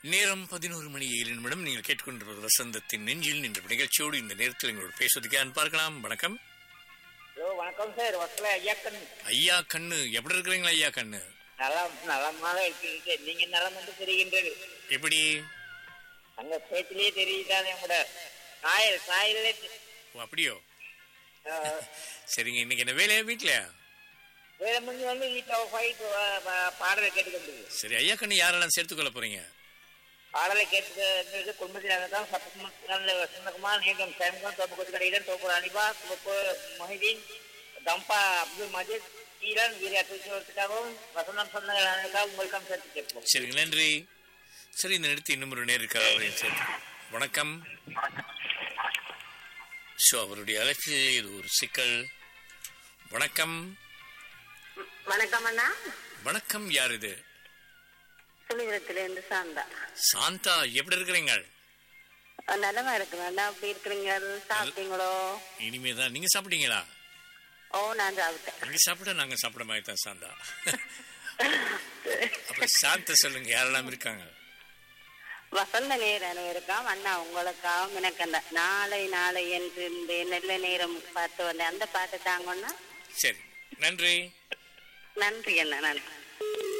நேரம் பதினோரு மணி ஏழு நிமிடம் நீங்கள் கேட்டுக்கொண்டிருப்பது வசந்தத்தின் நெஞ்சில் நின்ற நிகழ்ச்சியோடு இந்த நேரத்தில் எங்களோட பேசுவதுக்கு யாருன்னு பார்க்கலாம் வணக்கம் ஹலோ வணக்கம் சார் வக்கல ஐயா கண் ஐயா கண்ணு எப்படி இருக்கிறீங்களா ஐயா கண்ணு நலம் நலமாக இருக்கிறீர்கள் நீங்க நலம் என்று தெரிகின்றது எப்படி அங்க பேச்சிலேயே தெரியுதானே கூட சாயல் சாயலே ஓ, அப்படியோ சரிங்க இன்னைக்கு என்ன வேலையா வீட்ல வேற முடிஞ்சு வந்து வீட்டில் ஃபைட் பாடலை கேட்டுக்கிட்டு சரி ஐயா கண்ணு யாரெல்லாம் சேர்த்துக்கொள்ள போறீங்க பாடலை கேட்டுக்கிறது குடும்பத்தில் தான் சப்பமல்ல வசந்தகுமார் நீக்கம் சேம்கம் தோப்பு கொத்து கடையிடன் தோப்பு அனிபா தோப்பு மொஹிதீன் தம்பா அப்துல் மஜீத் ஈரன் வீர அத்துக்காகவும் வசந்தம் சொந்தங்களுக்காக உங்களுக்கும் சேர்த்து கேட்போம் சரிங்க நன்றி சரி இந்த நேரத்தில் இன்னும் ஒரு நேர் இருக்கார் அவரையும் சேர்த்து வணக்கம் ஸோ அவருடைய அழைப்பில் இது ஒரு சிக்கல் வணக்கம் வணக்கம் அண்ணா வணக்கம் யார் இது சுழிபுரத்திலிருந்து சாந்தா சாந்தா எப்படி இருக்கிறீங்க அஹ் நலமா இருக்கிறேன் அண்ணா அப்படி இருக்கிறீங்க சாப்பிட்டீங்களோ இனிமே தான் நீங்க சாப்பிட்டீங்களா ஓ நான் சாப்பிட்டேன் நீங்க சாப்பிட நாங்க சாப்பிட மாதிரி தான் சாந்தா அப்ப சாந்த சொல்லுங்க யாரெல்லாம் இருக்காங்க வசந்த நேரம் இருக்காம் அண்ணா உங்களுக்காகவும் எனக்கு அந்த நாளை நாளை என்று இந்த நெல்ல நேரம் பார்த்து வந்தேன் அந்த பாட்டு தாங்கன்னா சரி நன்றி நன்றி அண்ணா நன்றி